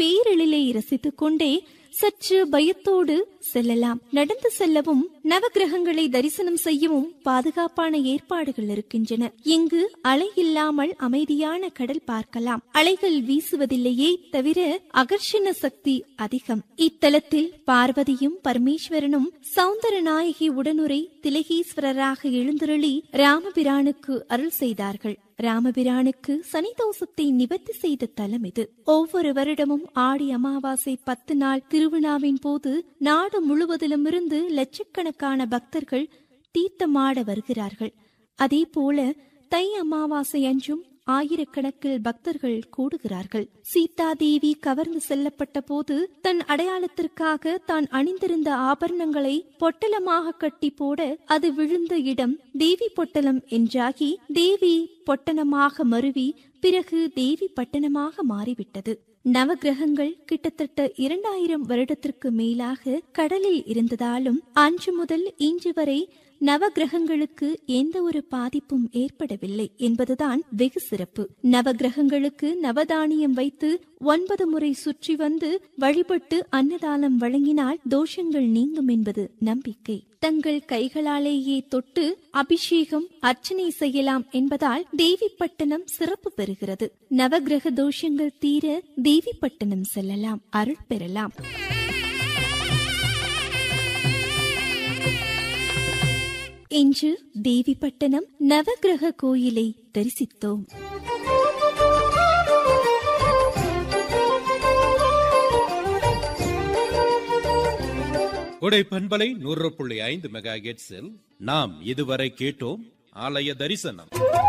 பேரெழிலை ரசித்துக் கொண்டே சற்று பயத்தோடு செல்லலாம் நடந்து செல்லவும் நவகிரகங்களை தரிசனம் செய்யவும் பாதுகாப்பான ஏற்பாடுகள் இருக்கின்றன இங்கு அலை இல்லாமல் அமைதியான கடல் பார்க்கலாம் அலைகள் வீசுவதில்லையே தவிர அகர்ஷண சக்தி அதிகம் இத்தலத்தில் பார்வதியும் பரமேஸ்வரனும் சௌந்தர நாயகி உடனுரை திலகீஸ்வரராக எழுந்தருளி ராமபிரானுக்கு அருள் செய்தார்கள் ராமபிரானுக்கு சனிதோஷத்தை நிவர்த்தி செய்த தலம் இது ஒவ்வொரு வருடமும் ஆடி அமாவாசை பத்து நாள் திருவிழாவின் போது நாடு முழுவதிலும் இருந்து லட்சக்கணக்கான பக்தர்கள் தீர்த்தமாட வருகிறார்கள் அதே போல தை அமாவாசை அன்றும் ஆயிரக்கணக்கில் பக்தர்கள் கூடுகிறார்கள் சீதா தேவி கவர்ந்து செல்லப்பட்ட போது தன் அடையாளத்திற்காக தான் அணிந்திருந்த ஆபரணங்களை பொட்டலமாக கட்டி போட அது விழுந்த இடம் தேவி பொட்டலம் என்றாகி தேவி பொட்டணமாக மருவி பிறகு தேவி பட்டணமாக மாறிவிட்டது நவகிரகங்கள் கிட்டத்தட்ட இரண்டாயிரம் வருடத்திற்கு மேலாக கடலில் இருந்ததாலும் அன்று முதல் இன்று வரை நவகிரகங்களுக்கு எந்த ஒரு பாதிப்பும் ஏற்படவில்லை என்பதுதான் வெகு சிறப்பு நவகிரகங்களுக்கு நவதானியம் வைத்து ஒன்பது முறை சுற்றி வந்து வழிபட்டு அன்னதானம் வழங்கினால் தோஷங்கள் நீங்கும் என்பது நம்பிக்கை தங்கள் கைகளாலேயே தொட்டு அபிஷேகம் அர்ச்சனை செய்யலாம் என்பதால் தேவிப்பட்டணம் சிறப்பு பெறுகிறது நவகிரக தோஷங்கள் தீர தேவிப்பட்டணம் செல்லலாம் அருள் பெறலாம் இன்று தேவிப்பட்டணம் நவகிரக கோயிலை தரிசித்தோம் கொடை பண்பலை நூறு புள்ளி ஐந்து மெகா நாம் இதுவரை கேட்டோம் ஆலய தரிசனம்